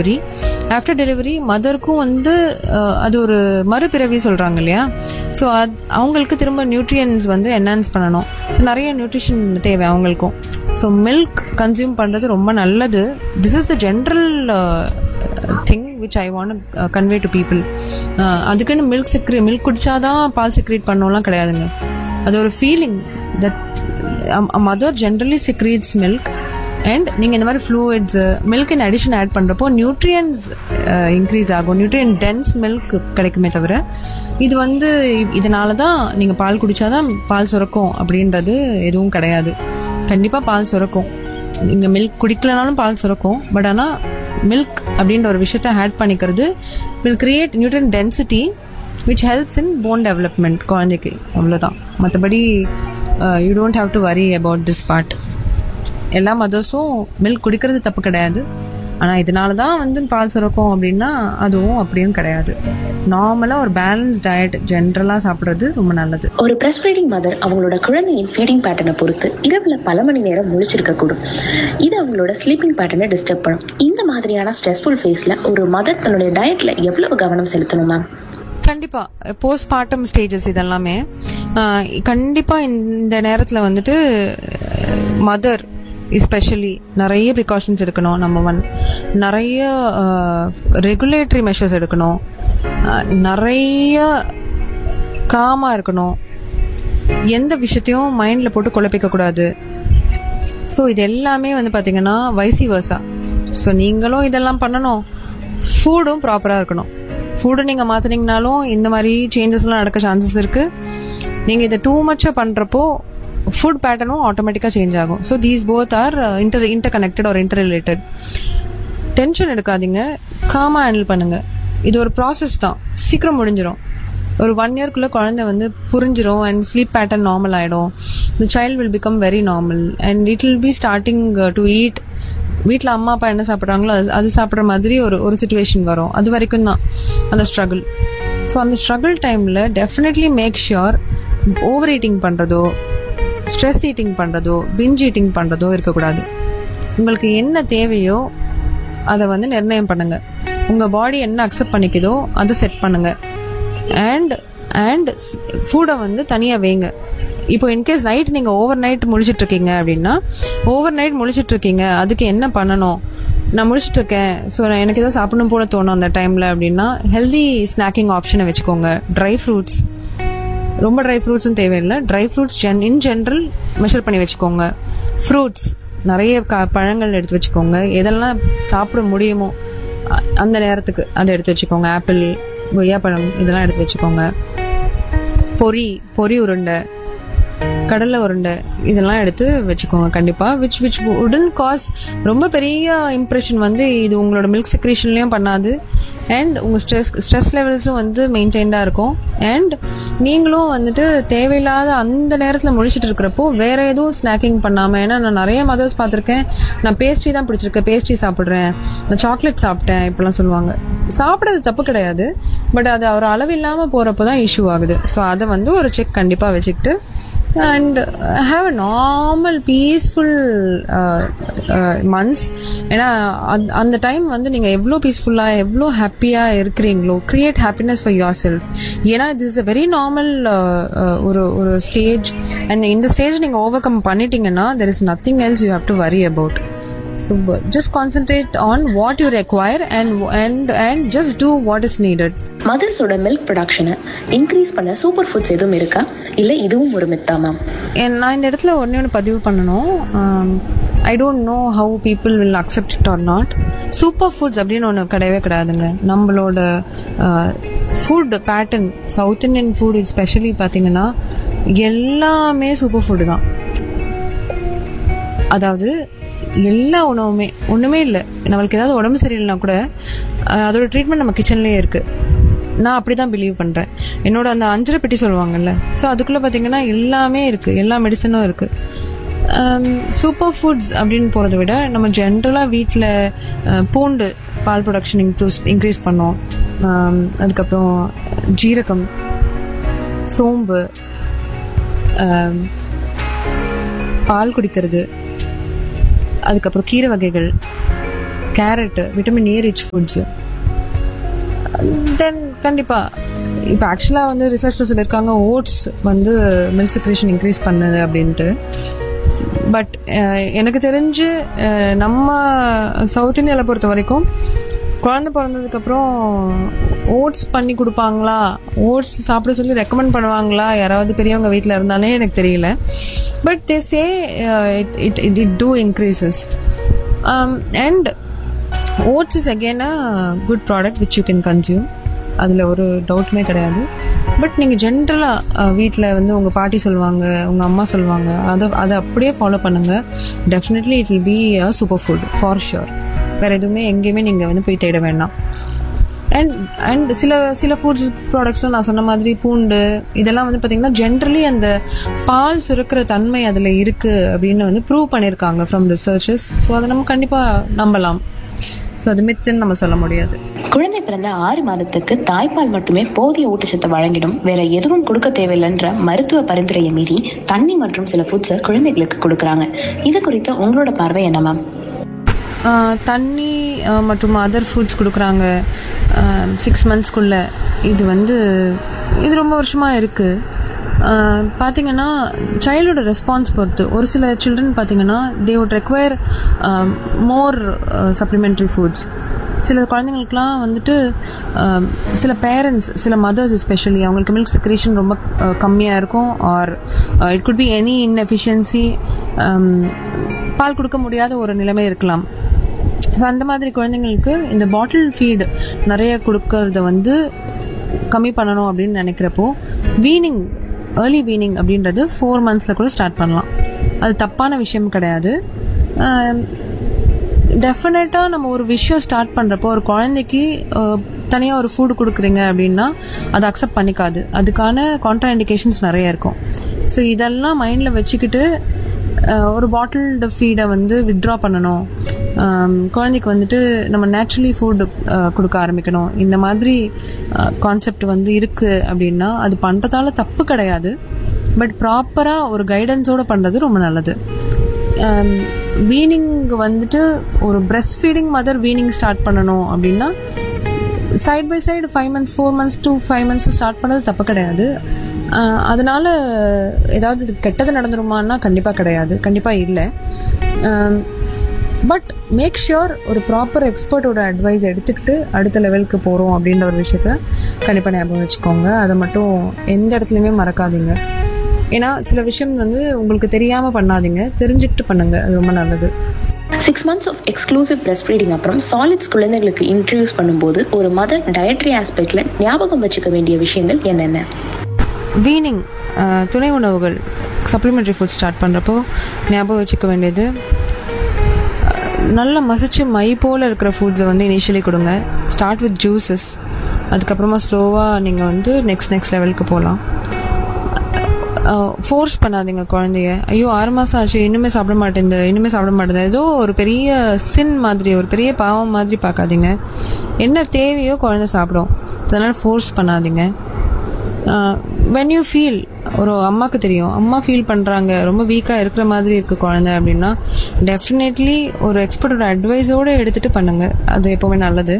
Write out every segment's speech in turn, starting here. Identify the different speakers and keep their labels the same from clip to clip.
Speaker 1: Delivery after delivery மதருக்கும் வந்து அஹ், அது ஒரு மறுபிறவி சொல்றாங்க இல்லையா ஸோ அது அவங்களுக்கு திரும்ப நியூட்ரியன்ஸ் வந்து என்ஹான்ஸ் பண்ணணும் ஸோ நிறைய நியூட்ரிஷன் தேவை அவங்களுக்கும் ஸோ மில்க் கன்சியூம் பண்ணுறது ரொம்ப நல்லது this is the general thing which I want convey to people அதுக்குன்னு மில்க் செக்ரி மில்க் குடிச்சாதான் பால் செக்ரேட் பண்ணோம்லாம் கிடையாதுங்க அது ஒரு feeling that mother generally secretes milk and நீங்கள் இந்த மாதிரி fluids milk in addition add பண்ணுறப்போ நியூட்ரியன்ஸ் இன்க்ரீஸ் ஆகும் நியூட்ரியன் டென்ஸ் மில்க் கிடைக்குமே தவிர இது வந்து இதனால தான் நீங்கள் பால் குடிச்சாதான் பால் சுரக்கும் அப்படின்றது எதுவும் கிடையாது கண்டிப்பாக பால் சுரக்கும் நீங்கள் மில்க் குடிக்கலனாலும் பால் சுரக்கும் பட் ஆனால் மில்க் அப்படின்ற ஒரு விஷயத்த ஆட் பண்ணிக்கிறது will create nutrient density which helps in bone development குழந்தைக்கு அவ்வளோதான் மற்றபடி you don't have to worry about this part எல்லா மதர்ஸும் மில்க் குடிக்கிறது தப்பு கிடையாது ஆனால் இதனால தான் வந்து பால் சுரக்கும் அப்படின்னா அதுவும் அப்படியும் கிடையாது நார்மலாக ஒரு பேலன்ஸ் டயட் ஜென்ரலாக சாப்பிட்றது ரொம்ப நல்லது
Speaker 2: ஒரு பிரஸ்ட் ஃபீடிங் மதர் அவங்களோட குழந்தையின் ஃபீடிங் பேட்டர்னை பொறுத்து இரவுல பல மணி நேரம் முழிச்சிருக்க கூடும் இது அவங்களோட ஸ்லீப்பிங் பேட்டர்னை டிஸ்டர்ப் பண்ணும் இந்த மாதிரியான ஸ்ட்ரெஸ்ஃபுல் ஃபேஸ்ல ஒரு மதர் தன்னுடைய டயட்ல எவ்வளவு கவனம் செலுத்தணும் மேம்
Speaker 1: கண்டிப்பா போஸ்ட் பார்ட்டம் ஸ்டேஜஸ் இதெல்லாமே ஆஹ், கண்டிப்பா இந்த நேரத்துல வந்துட்டு மதர் எஸ்பெஷலி நிறைய ப்ரிகாஷன்ஸ் எடுக்கணும் நம்பர் ஒன் நிறைய ரெகுலேட்டரி மெஷர்ஸ் எடுக்கணும் ஆஹ், நிறைய காமா இருக்கணும் எந்த விஷயத்தையும் மைண்ட்ல போட்டு குழப்பிக்க கூடாது ஸோ இது எல்லாமே வந்து பார்த்தீங்கன்னா வைசி வர்சா ஸோ நீங்களும் இதெல்லாம் பண்ணணும் ஃபுட்டும் ப்ராப்பராக இருக்கணும் ஃபுட்டு நீங்கள் மாற்றினீங்கனாலும் இந்த மாதிரி சேஞ்சஸ்லாம் நடக்க சான்சஸ் இருக்குது நீங்கள் இதை டூ மச்சாக பண்ணுறப்போ ஃபுட் பேட்டர்னும் ஆட்டோமேட்டிக்காக சேஞ்ச் ஆகும் so these both are inter inter connected are inter related tension எடுக்காதீங்க காமாக ஹேண்டில் பண்ணுங்க இது ஒரு ப்ராசஸ் தான் சீக்கிரம் முடிஞ்சிடும் ஒரு ஒன் இயர்க்குள்ள குழந்தை வந்து புரிஞ்சிரும் அண்ட் ஸ்லீப் பேட்டர்ன் நார்மல் ஆயிடும் the child will become very normal and it will be starting to eat வீட்டில் அம்மா அப்பா என்ன சாப்பிட்றாங்களோ அது அது சாப்பிட்ற மாதிரி ஒரு ஒரு சுச்சுவேஷன் வரும் அது வரைக்கும் தான் அந்த ஸ்ட்ரகிள் ஸோ அந்த ஸ்ட்ரகிள் டைமில் definitely make sure over eating பண்ணுறதோ ஸ்ட்ரெஸ் ஈட்டிங் பண்ணுறதோ பிஞ்ச் ஈட்டிங் பண்ணுறதோ இருக்கக்கூடாது உங்களுக்கு என்ன தேவையோ அதை வந்து நிர்ணயம் பண்ணுங்க உங்க பாடி என்ன அக்செப்ட் பண்ணிக்குதோ அதை செட் பண்ணுங்க அண்ட் அண்ட் ஃபுட்டை வந்து தனியாக வைங்க இப்போ இன்கேஸ் நைட் நீங்கள் ஓவர் நைட் முழிச்சிட்டு இருக்கீங்க அப்படின்னா ஓவர் நைட் முழிச்சிட்டு இருக்கீங்க அதுக்கு என்ன பண்ணணும் நான் முழிச்சிட்டு இருக்கேன் ஸோ எனக்கு ஏதோ சாப்பிடணும் போல தோணும் அந்த டைமில் அப்படின்னா ஹெல்தி ஸ்நாக்கிங் ஆப்ஷனை வச்சுக்கோங்க ட்ரை ஃப்ரூட்ஸ் ரொம்ப ட்ரை ஃப்ரூட்ஸும் தேவையில்லை ட்ரை ஃப்ரூட்ஸ் ஜென் இன் ஜென்ரல் மெஷர் பண்ணி வச்சுக்கோங்க ஃப்ரூட்ஸ் நிறைய க பழங்கள் எடுத்து வச்சுக்கோங்க எதெல்லாம் சாப்பிட முடியுமோ அ- அந்த நேரத்துக்கு அதை எடுத்து வச்சுக்கோங்க ஆப்பிள் கொய்யாப்பழம் இதெல்லாம் எடுத்து வச்சுக்கோங்க பொரி பொரி உருண்டை கடலை உருண்டை இதெல்லாம் எடுத்து வச்சுக்கோங்க கண்டிப்பா விச் விச் உடன் காஸ் ரொம்ப பெரிய இம்ப்ரெஷன் வந்து இது உங்களோட மில்க் செக்ரேஷன்லயும் பண்ணாது அண்ட் உங்க ஸ்ட்ரெஸ் ஸ்ட்ரெஸ் லெவல்ஸும் வந்து மெயின்டைன்டா இருக்கும் அண்ட் நீங்களும் வந்துட்டு தேவையில்லாத அந்த நேரத்தில் முழிச்சிட்டு இருக்கிறப்போ வேற எதுவும் ஸ்நாக்கிங் பண்ணாம ஏன்னா நான் நிறைய மதர்ஸ் பார்த்துருக்கேன் நான் பேஸ்ட்ரி தான் பிடிச்சிருக்கேன் பேஸ்ட்ரி சாப்பிட்றேன் நான் சாக்லேட் சாப்பிட்டேன் இப்படிலாம் சொல்லுவாங்க சாப்பிட்றது தப்பு கிடையாது பட் அது ஒரு அளவு இல்லாமல் போகிறப்போ தான் இஷ்யூ ஆகுது ஸோ அதை வந்து ஒரு செக் கண்டிப்பாக வச்சுக்கிட்டு and have a normal peaceful months ஏன்னா அந்த- அந்த டைம் வந்து நீங்கள் எவ்வளோ பீஸ்ஃபுல்லாக எவ்வளோ ஹாப்பியாக இருக்கிறீங்களோ create happiness for your self ஏன்னா இது இஸ் அ வெரி நார்மல் ஒரு ஒரு ஸ்டேஜ் அண்ட் இந்த ஸ்டேஜ் நீங்கள் ஓவர் கம் பண்ணிட்டீங்கன்னா there is nothing else you have to worry about So b- just concentrate on what you require and and and just do what is needed.
Speaker 2: மதர்ஸோட milk ப்ரொடக்ஷனை increase பண்ண super foods எதுவும் இருக்கா இல்லை இதுவும் ஒரு மித்தா ma'am
Speaker 1: And நான் இந்த இடத்துல ஒன்றே ஒன்று பதிவு பண்ணணும் I don't know how people will accept it or not super foods அப்படின்னு ஒன்று கிடையவே கிடையாதுங்க நம்மளோட food pattern South Indian food specially பார்த்தீங்கன்னா எல்லாமே சூப்பர் ஃபுட்டு தான் அதாவது எல்லா உணவுமே ஒன்றுமே இல்லை நம்மளுக்கு ஏதாவது உடம்பு சரியில்லைனா கூட அஹ், அதோட ட்ரீட்மெண்ட் நம்ம கிச்சன்லேயே இருக்கு நான் அப்படி தான் பிலீவ் பண்ணுறேன் என்னோட அந்த அஞ்சரை பெட்டி சொல்லுவாங்கல்ல ஸோ அதுக்குள்ளே பார்த்தீங்கன்னா எல்லாமே இருக்குது எல்லா மெடிசனும் இருக்குது சூப்பர் ஃபுட்ஸ் அப்படின்னு போகிறத விட நம்ம ஜென்ரலாக வீட்டில் பூண்டு பால் ப்ரொடக்ஷன் இன்க்ரூஸ் இன்க்ரீஸ் பண்ணோம் அம், அதுக்கப்புறம் ஜீரகம் சோம்பு அம், பால் குடிக்கிறது அதுக்கப்புறம் கீரை வகைகள் கேரட்டு vitamin A rich foods then கண்டிப்பாக இப்போ ஆக்சுவலாக வந்து ரிசர்ச்சில் சொல்லியிருக்காங்க ஓட்ஸ் வந்து மில்க் செக்ரேஷன் இன்க்ரீஸ் பண்ணுது அப்படின்ட்டு பட் எனக்கு தெரிஞ்சு அஹ், நம்ம சவுத் இந்தியாவில் பொறுத்த வரைக்கும் குழந்தை பிறந்ததுக்கப்புறம் ஓட்ஸ் பண்ணி கொடுப்பாங்களா ஓட்ஸ் சாப்பிட சொல்லி ரெக்கமெண்ட் பண்ணுவாங்களா யாராவது பெரியவங்க வீட்டில் இருந்தாலே எனக்கு தெரியல but they say it it it to increases and oats is again a good product which you can consume அதில் ஒரு டவுட்டுமே கிடையாது பட் நீங்கள் ஜென்ரலாக வீட்டில் வந்து உங்கள் பாட்டி சொல்லுவாங்க உங்கள் அம்மா சொல்லுவாங்க அதை அதை அப்படியே ஃபாலோ பண்ணுங்கள் definitely it will be a super food for sure வேறு எதுவுமே எங்கேயுமே நீங்கள் வந்து போய் தேட வேண்டாம் அண்ட் அண்ட் சில சில ஃபுட்ஸ் ப்ராடக்ட்ஸ்லாம் நான் சொன்ன மாதிரி பூண்டு இதெல்லாம் வந்து பார்த்தீங்கன்னா ஜென்ரலி அந்த பால் சுரக்கிற தன்மை அதில் இருக்குது அப்படின்னு வந்து ப்ரூவ் பண்ணியிருக்காங்க ஃப்ரம் ரிசர்ச்சஸ் ஸோ அதை நம்ம கண்டிப்பாக நம்பலாம் ஸோ அது மித்துன்னு நம்ம சொல்ல முடியாது
Speaker 2: குழந்தை பிறந்த ஆறு மாதத்துக்கு தாய்ப்பால் மட்டுமே போதிய ஊட்டச்சத்தை வழங்கிடும் வேற எதுவும் கொடுக்க தேவையில்லைன்ற மருத்துவ பரிந்துரையை மீறி தண்ணி மற்றும் சில ஃபுட்ஸை குழந்தைகளுக்கு கொடுக்குறாங்க இது குறித்த உங்களோட பார்வை என்ன மேம்
Speaker 1: ஆஹ் தண்ணி ஆஹ் மற்றும் அதர் ஃபுட்ஸ் கொடுக்குறாங்க சிக்ஸ் மந்த்ஸ்க்குள்ள இது வந்து இது ரொம்ப வருஷமாக இருக்குது பார்த்தீங்கன்னா சைல்டோட ரெஸ்பான்ஸ் பொறுத்து ஒரு சில சில்ட்ரன் பார்த்தீங்கன்னா they would require more supplementary foods சில குழந்தைங்களுக்குலாம் வந்துட்டு ஆஹ், சில பேரண்ட்ஸ் சில மதர்ஸ் எஸ்பெஷலி அவங்களுக்கு மில்க் செக்ரேஷன் ரொம்ப கம்மியாக இருக்கும் or it could be any inefficiency பால் கொடுக்க முடியாத ஒரு நிலைமை இருக்கலாம் ஸோ அந்த மாதிரி குழந்தைங்களுக்கு இந்த பாட்டில் ஃபீடு நிறைய கொடுக்கறத வந்து கம்மி பண்ணணும் அப்படின்னு நினைக்கிறப்போ வீனிங் ஏர்லி வீனிங் அப்படின்றது ஃபோர் மந்த்ஸில் கூட ஸ்டார்ட் பண்ணலாம் அது தப்பான விஷயம் கிடையாது டெஃபினட்டாக நம்ம ஒரு விஷயம் ஸ்டார்ட் பண்ணுறப்போ ஒரு குழந்தைக்கு தனியாக ஒரு ஃபுட் கொடுக்குறீங்க அப்படின்னா அதை அக்செப்ட் பண்ணிக்காது அதுக்கான கான்ட்ரா இண்டிகேஷன்ஸ் நிறைய இருக்கும் ஸோ இதெல்லாம் மைண்டில் வச்சுக்கிட்டு அஹ், ஒரு பாட்டில்டு ஃபீடை வந்து வித்ட்ரா பண்ணணும் ஆம், குழந்தைக்கு வந்துட்டு நம்ம நேச்சுரலி ஃபுட் கொடுக்க ஆரம்பிக்கணும் இந்த மாதிரி கான்செப்ட் வந்து இருக்குது அப்படின்னா அது பண்ணுறதால தப்பு கிடையாது பட் ப்ராப்பராக ஒரு கைடன்ஸோடு பண்ணுறது ரொம்ப நல்லது வீனிங் வந்துட்டு ஒரு breast feeding mother weaning start பண்ணணும் அப்படின்னா side by side five months four months to five months start பண்ணது தப்பு கிடையாது அஹ் அதனால ஏதாவது இது கெட்டது நடந்துருமான்னா கண்டிப்பாக கிடையாது கண்டிப்பாக இல்லை பட் மேக் ஷுர் ஒரு ப்ராப்பர் எக்ஸ்பர்ட்டோட அட்வைஸ் எடுத்துக்கிட்டு அடுத்த லெவலுக்கு போகிறோம் அப்படின்ற ஒரு விஷயத்த கண்டிப்பாக ஞாபகம் வச்சுக்கோங்க அதை மட்டும் எந்த இடத்துலையுமே மறக்காதீங்க ஏன்னா சில விஷயம் வந்து உங்களுக்கு தெரியாமல் பண்ணாதீங்க தெரிஞ்சுக்கிட்டு பண்ணுங்க அது ரொம்ப நல்லது
Speaker 2: six months of exclusive breast feeding அப்புறம் சாலிட்ஸ் குழந்தைகளுக்கு இன்ட்ரடியூஸ் பண்ணும்போது ஒரு மதர் டயட்ரி ஆஸ்பெக்ட்ல ஞாபகம் வச்சுக்க வேண்டிய விஷயங்கள் என்னென்ன
Speaker 1: வீனிங் துணை உணவுகள் சப்ளிமெண்ட்ரி ஃபுட் ஸ்டார்ட் பண்ணுறப்போ ஞாபகம் வச்சுக்க வேண்டியது அஹ், நல்ல மசிச்சு மை போல் இருக்கிற ஃபுட்ஸை வந்து இனிஷியலி கொடுங்க ஸ்டார்ட் வித் ஜூஸஸ் அதுக்கப்புறமா ஸ்லோவாக நீங்கள் வந்து நெக்ஸ்ட் நெக்ஸ்ட் லெவலுக்கு போகலாம் ஃபோர்ஸ் பண்ணாதீங்க குழந்தைய ஐயோ ஆறு மாதம் ஆச்சு இன்னுமே சாப்பிட மாட்டேங்குது இன்னுமே சாப்பிட மாட்டேங்குது ஏதோ ஒரு பெரிய சின் மாதிரி ஒரு பெரிய பாவம் மாதிரி பார்க்காதீங்க என்ன தேவையோ குழந்தை சாப்பிடும் அதனால் ஃபோர்ஸ் பண்ணாதீங்க வென் யூ ஃபீல் ஒரு அம்மாவுக்கு தெரியும் அம்மா ஃபீல் பண்ணுறாங்க ரொம்ப வீக்காக இருக்கிற மாதிரி இருக்கு குழந்தை அப்படின்னா டெஃபினெட்லி ஒரு எக்ஸ்பர்ட்டோட அட்வைஸோடு எடுத்துகிட்டு பண்ணுங்க அது எப்போவுமே நல்லது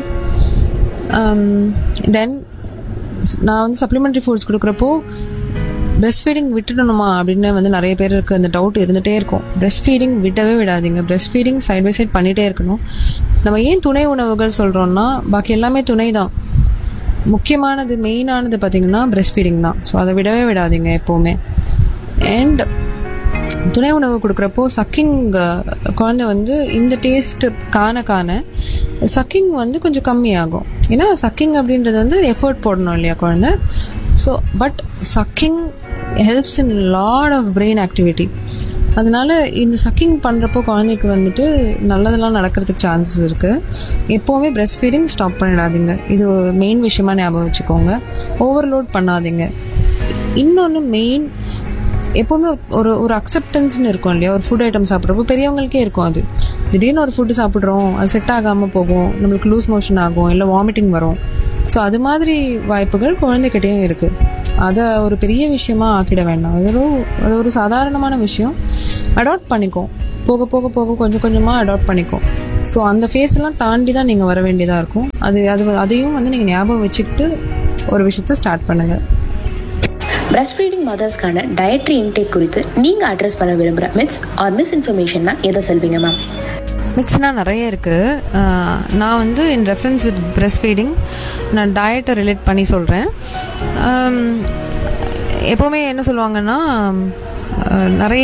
Speaker 1: தென் நான் வந்து சப்ளிமெண்ட்ரி ஃபுட்ஸ் கொடுக்குறப்போ பிரஸ்ட் ஃபீடிங் விட்டுடணுமா அப்படின்னு வந்து நிறைய பேருக்கு அந்த டவுட் இருந்துகிட்டே இருக்கும் பிரஸ்ட் ஃபீடிங் விடவே விடாதீங்க breast feeding side by side பண்ணிகிட்டே இருக்கணும் நம்ம ஏன் துணை உணவுகள் சொல்கிறோம்னா பாக்கி எல்லாமே துணை தான் முக்கியமானது மெயினானது பார்த்தீங்கன்னா பிரஸ்ட் ஃபீடிங் தான் ஸோ அதை விடவே விடாதீங்க எப்போவுமே அண்ட் துணை உணவு கொடுக்குறப்போ சக்கிங் குழந்தை வந்து இந்த டேஸ்ட் காண காண சக்கிங் வந்து கொஞ்சம் கம்மியாகும் ஏன்னா சக்கிங் அப்படின்றது வந்து எஃபர்ட் போடணும் இல்லையா குழந்தை so but sucking helps in lot of brain activity அதனால இந்த சக்கிங் பண்ணுறப்போ குழந்தைக்கு வந்துட்டு நல்லதெல்லாம் நடக்கிறதுக்கு சான்சஸ் இருக்குது எப்போவுமே பிரஸ்ட் ஃபீடிங் ஸ்டாப் பண்ணிடாதீங்க இது மெயின் விஷயமா ஞாபகம் வச்சுக்கோங்க ஓவர்லோட் பண்ணாதீங்க இன்னொன்று மெயின் எப்போவுமே ஒரு ஒரு அக்செப்டன்ஸ்னு இருக்கும் இல்லையா ஒரு ஃபுட் ஐட்டம் சாப்பிட்றப்போ பெரியவங்களுக்கே இருக்கும் அது திடீர்னு ஒரு ஃபுட்டு சாப்பிட்றோம் அது செட் ஆகாமல் போகும் நம்மளுக்கு லூஸ் மோஷன் ஆகும் இல்லை வாமிட்டிங் வரும் ஸோ அது மாதிரி வாய்ப்புகள் குழந்தைகிட்டேயும் இருக்குது அதை ஒரு பெரிய விஷயமா ஆக்கிட வேண்டாம் அது ஒரு அது ஒரு சாதாரணமான விஷயம் அடாப்ட் பண்ணிக்கோ போக போக போக கொஞ்சம் கொஞ்சமாக அடாப்ட் பண்ணிக்கோ ஸோ அந்த ஃபேஸ் எல்லாம் தாண்டி தான் நீங்கள் வர வேண்டியதாக இருக்கும் அது அது அதையும் வந்து நீங்கள் ஞாபகம் வச்சுக்கிட்டு ஒரு விஷயத்த ஸ்டார்ட் பண்ணுங்கள்
Speaker 2: பிரஸ்ட் ஃபீடிங் மதர்ஸ்க்கான டயட்ரி இன்டேக் குறித்து நீங்கள் அட்ரஸ் பண்ண விரும்புகிற மித்ஸ் ஆர் மிஸ் இன்ஃபர்மேஷன்னா எதை சொல்வீங்க மேம்
Speaker 1: மிக்ஸ்னால் நிறைய இருக்குது நான் வந்து in reference with breast feeding நான் டயட்டை ரிலேட் பண்ணி சொல்கிறேன் எப்போவுமே என்ன சொல்லுவாங்கன்னா அஹ், நிறைய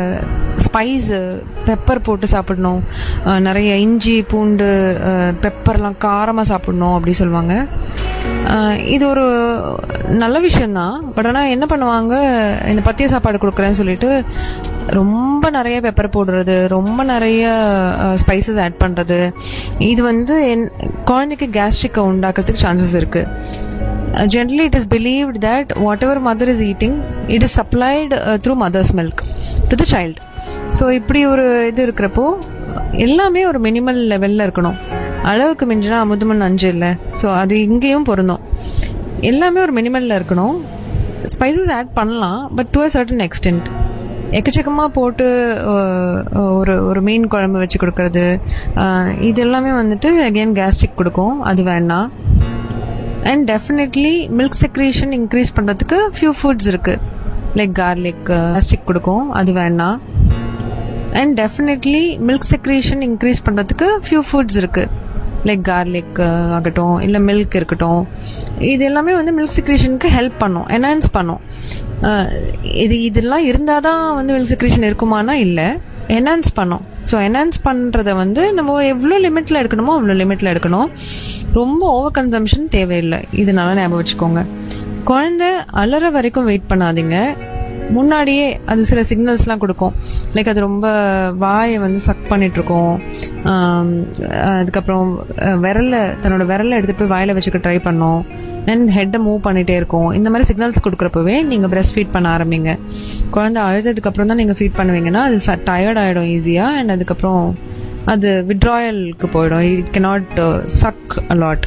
Speaker 1: ஸ்பைஸ் பெப்பர் போட்டு சாப்பிடணும் அஹ், நிறைய இஞ்சி பூண்டு பெப்பர்லாம் காரமாக சாப்பிடணும் அப்படி சொல்லுவாங்க அஹ், இது ஒரு நல்ல விஷயந்தான் பட் ஆனால் என்ன பண்ணுவாங்க இந்த பத்திய சாப்பாடு கொடுக்குறேன்னு சொல்லிட்டு ரொம்ப நிறைய பெப்பர் போடுறது ரொம்ப நிறைய ஸ்பைசஸ் ஆட் பண்ணுறது இது வந்து என் குழந்தைக்கு கேஸ்ட்ரிக்கை உண்டாக்குறதுக்கு சான்சஸ் இருக்குது generally it is believed that whatever mother is eating it is supplied through mother's milk to the child so இப்படி ஒரு இது இருக்கிறப்போ எல்லாமே ஒரு மினிமல் லெவலில் இருக்கணும் அளவுக்கு மிஞ்சினா அமுதமன் அஞ்சு இல்லை ஸோ அது இங்கேயும் பொருந்தும் எல்லாமே ஒரு மினிமலில் இருக்கணும் ஸ்பைசஸ் ஆட் பண்ணலாம் but to a certain extent எக்கச்சக்கமாக போட்டு அஹ், ஒரு ஒரு மீன் குழம்பு வச்சு கொடுக்கறது அஹ், இது எல்லாமே வந்துட்டு அகெயின் கேஸ்ட்ரிக் கொடுக்கும் அது வேண்டாம் and definitely milk secretion increase பண்ணுறதுக்கு ஃபியூ ஃபுட்ஸ் இருக்குது லைக் கார்லிக் கேஸ்ட்ரிக் கொடுக்கும் அது வேண்டாம் and definitely milk secretion increase பண்ணுறதுக்கு ஃபியூ ஃபுட்ஸ் இருக்குது லைக் கார்லிக் ஆகட்டும் இல்லை மில்க் இருக்கட்டும் இது எல்லாமே வந்து மில்க் செக்ரேஷனுக்கு ஹெல்ப் பண்ணும் என்ஹான்ஸ் பண்ணும் அஹ், இது இதெல்லாம் இருந்தால் தான் வந்து மில்க் செக்ரேஷன் இருக்குமானா இல்லை என்ஹான்ஸ் பண்ணும் ஸோ என்ஹான்ஸ் பண்ணுறத வந்து நம்ம எவ்வளோ லிமிட்டில் எடுக்கணுமோ அவ்வளோ லிமிட்டில் எடுக்கணும் ரொம்ப ஓவர் கன்சம்ஷன் தேவையில்லை இது நல்லா ஞாபகம் வச்சுக்கோங்க குழந்தை அலற வரைக்கும் வெயிட் பண்ணாதீங்க முன்னாடியே அது சில சிக்னல்ஸ்லாம் கொடுக்கும் லைக் அது ரொம்ப வாயை வந்து சக் பண்ணிட்டு இருக்கும் ஆம், அதுக்கப்புறம் அஹ், விரல்ல தன்னோட விரலை எடுத்து போய் வாயில வச்சுக்க ட்ரை பண்ணும் அண்ட் ஹெட்டை மூவ் பண்ணிட்டே இருக்கும் இந்த மாதிரி சிக்னல்ஸ் கொடுக்குறப்பவே நீங்க பிரஸ்ட் ஃபீட் பண்ண ஆரம்பிங்க குழந்தை அழுததுக்கு அப்புறம் தான் நீங்க ஃபீட் பண்ணுவீங்கன்னா அது டயர்ட் ஆயிடும் ஈஸியா அண்ட் அதுக்கப்புறம் அது விட்ராயலுக்கு போயிடும் it cannot suck a lot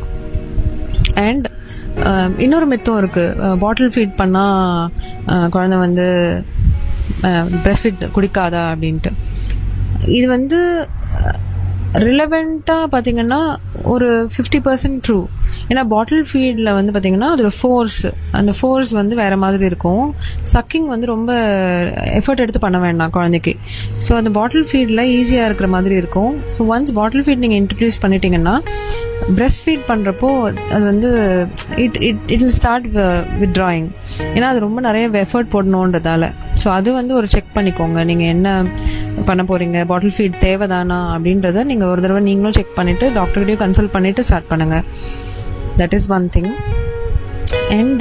Speaker 1: and இன்னொரு மெத்தும் இருக்கு பாட்டில் ஃபீட் பண்ணா அஹ், குழந்தை வந்து பிரஸ்ட் ஃபீட் குடிக்காதா அப்படின்ட்டு இது வந்து ரிலவெண்ட்டாக பார்த்தீங்கன்னா ஒரு ஃபிஃப்டி பர்சன்ட் ட்ரூ ஏன்னா பாட்டில் ஃபீடில் வந்து பார்த்தீங்கன்னா அதோட ஃபோர்ஸ் அந்த ஃபோர்ஸ் வந்து வேற மாதிரி இருக்கும் சக்கிங் வந்து ரொம்ப எஃபர்ட் எடுத்து பண்ண வேண்டாம் குழந்தைக்கு ஸோ அந்த பாட்டில் ஃபீடில் ஈஸியாக இருக்கிற மாதிரி இருக்கும் ஸோ ஒன்ஸ் பாட்டில் ஃபீட் நீங்கள் இன்ட்ரடியூஸ் பண்ணிட்டீங்கன்னா பிரஸ்ட் ஃபீட் பண்ணுறப்போ அது வந்து it it it will start withdrawing ஏன்னா அது ரொம்ப நிறைய எஃபர்ட் போடணுன்றதால ஸோ அது வந்து ஒரு செக் பண்ணிக்கோங்க நீங்கள் என்ன பண்ண போறீங்க பாட்டில் ஃபீட் தேவைதானா அப்படின்றத நீங்கள் ஒரு தடவை நீங்களும் செக் பண்ணிட்டு டாக்டர்கிட்டயும் கன்சல்ட் பண்ணிட்டு ஸ்டார்ட் பண்ணுங்க that is one thing and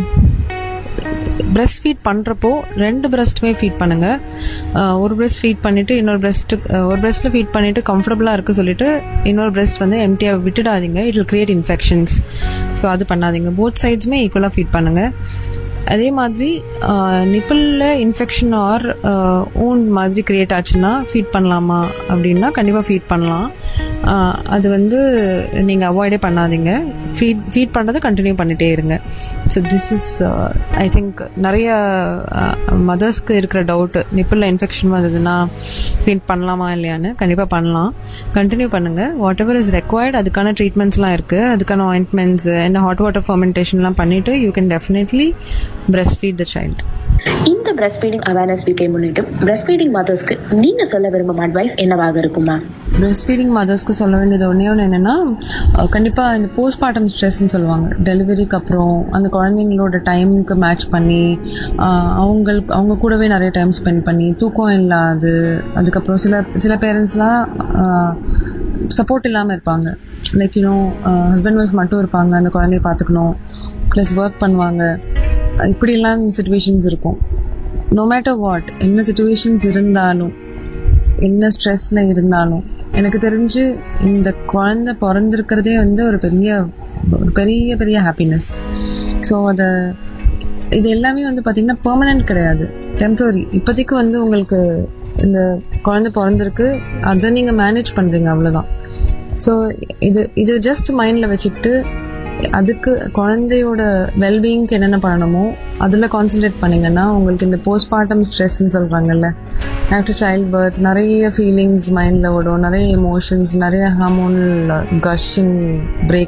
Speaker 1: breast feed பண்ணுறப்போ ரெண்டு பிரஸ்ட்டுமே ஃபீட் பண்ணுங்க அஹ், ஒரு பிரஸ்ட் ஃபீட் பண்ணிட்டு இன்னொரு பிரஸ்ட் ஒரு பிரஸ்ட்ல ஃபீட் பண்ணிட்டு கம்ஃபர்டபுளாக இருக்கு சொல்லிட்டு இன்னொரு பிரஸ்ட் வந்து எம்டியாக விட்டுடாதீங்க it will create infections so அது பண்ணாதீங்க போத் சைட்ஸுமே ஈக்குவலாக ஃபீட் பண்ணுங்க அதே மாதிரி நிப்பிளில் இன்ஃபெக்ஷன் ஆர் ஊண்ட் மாதிரி கிரியேட் ஆச்சுன்னா ஃபீட் பண்ணலாமா அப்படின்னா கண்டிப்பாக ஃபீட் பண்ணலாம் ஆஹ் அது வந்து நீங்கள் அவாய்டே பண்ணாதீங்க ஃபீட் ஃபீட் பண்ணுறதை கண்டினியூ பண்ணிட்டே இருங்க so this is I think நிறைய மதர்ஸ்க்கு இருக்கிற டவுட்டு நிப்பிளில் இன்ஃபெக்ஷன் வந்ததுன்னா ஃபீட் பண்ணலாமா இல்லையான்னு கண்டிப்பாக பண்ணலாம் கண்டினியூ பண்ணுங்கள் வாட் எவர் இஸ் ரெக்வயர்ட் அதுக்கான ட்ரீட்மெண்ட்ஸ்லாம் இருக்குது அதுக்கான ஆயின்ட்மெண்ட்ஸ் என்ன ஹாட் வாட்டர் ஃபர்மெண்டேஷன்லாம் பண்ணிவிட்டு you can definitely breast feed the child
Speaker 2: இந்த பிரஸ்ட் ஃபீடிங் அவேர்னஸ் வீக்கை முன்னிட்டு பிரஸ்ட் ஃபீடிங் மதர்ஸ்க்கு நீங்க சொல்ல விரும்பும் அட்வைஸ் என்னவாக இருக்குமா
Speaker 1: பிரஸ்ட் ஃபீடிங் மதர்ஸ்க்கு சொல்ல வேண்டியது ஒன்றே ஒன்று என்னென்னா கண்டிப்பாக இந்த போஸ்ட்மார்ட்டம் ஸ்ட்ரெஸ்ன்னு சொல்லுவாங்க டெலிவரிக்கு அப்புறம் அந்த குழந்தைங்களோட டைமுக்கு மேட்ச் பண்ணி அஹ், அவங்களுக்கு அவங்க கூடவே நிறைய டைம் ஸ்பெண்ட் பண்ணி தூக்கம் இல்லாது அதுக்கப்புறம் சில சில பேரண்ட்ஸ்லாம் சப்போர்ட் இல்லாமல் இருப்பாங்க லைக் யூனோ ஹஸ்பண்ட் ஒய்ஃப் மட்டும் இருப்பாங்க அந்த குழந்தைய பார்த்துக்கணும் ப்ளஸ் ஒர்க் பண்ணுவாங்க இப்படிலாம் சுச்சுவேஷன்ஸ் இருக்கும் நோ மேட்டர் வாட் என்ன சுச்சுவேஷன்ஸ் இருந்தாலும் என்ன ஸ்ட்ரெஸ்ல இருந்தாலும் எனக்கு தெரிஞ்சு இந்த குழந்தை பிறந்திருக்கிறதே வந்து ஒரு பெரிய ஒரு பெரிய பெரிய ஹாப்பினஸ் ஸோ அதை இது எல்லாமே வந்து பார்த்தீங்கன்னா பெர்மனன்ட் கிடையாது டெம்பரரி இப்போதைக்கு வந்து உங்களுக்கு இந்த குழந்தை பிறந்திருக்கு அதை நீங்கள் மேனேஜ் பண்ணுறீங்க அவ்வளோதான் ஸோ இது இது ஜஸ்ட் மைண்டில் வச்சுக்கிட்டு அதுக்கு குழந்தையோட வெல்பீயிங்க்கு என்னென்ன பண்ணணுமோ அதில் கான்சென்ட்ரேட் பண்ணிங்கன்னா உங்களுக்கு இந்த போஸ்ட்மார்ட்டம் ஸ்ட்ரெஸ்ன்னு சொல்கிறாங்கல்ல ஆஃப்டர் சைல்ட் பர்த் நிறைய ஃபீலிங்ஸ் மைண்டில் ஓடும் நிறைய எமோஷன்ஸ் நிறைய ஹார்மோனல் கஷிங் பிரேக்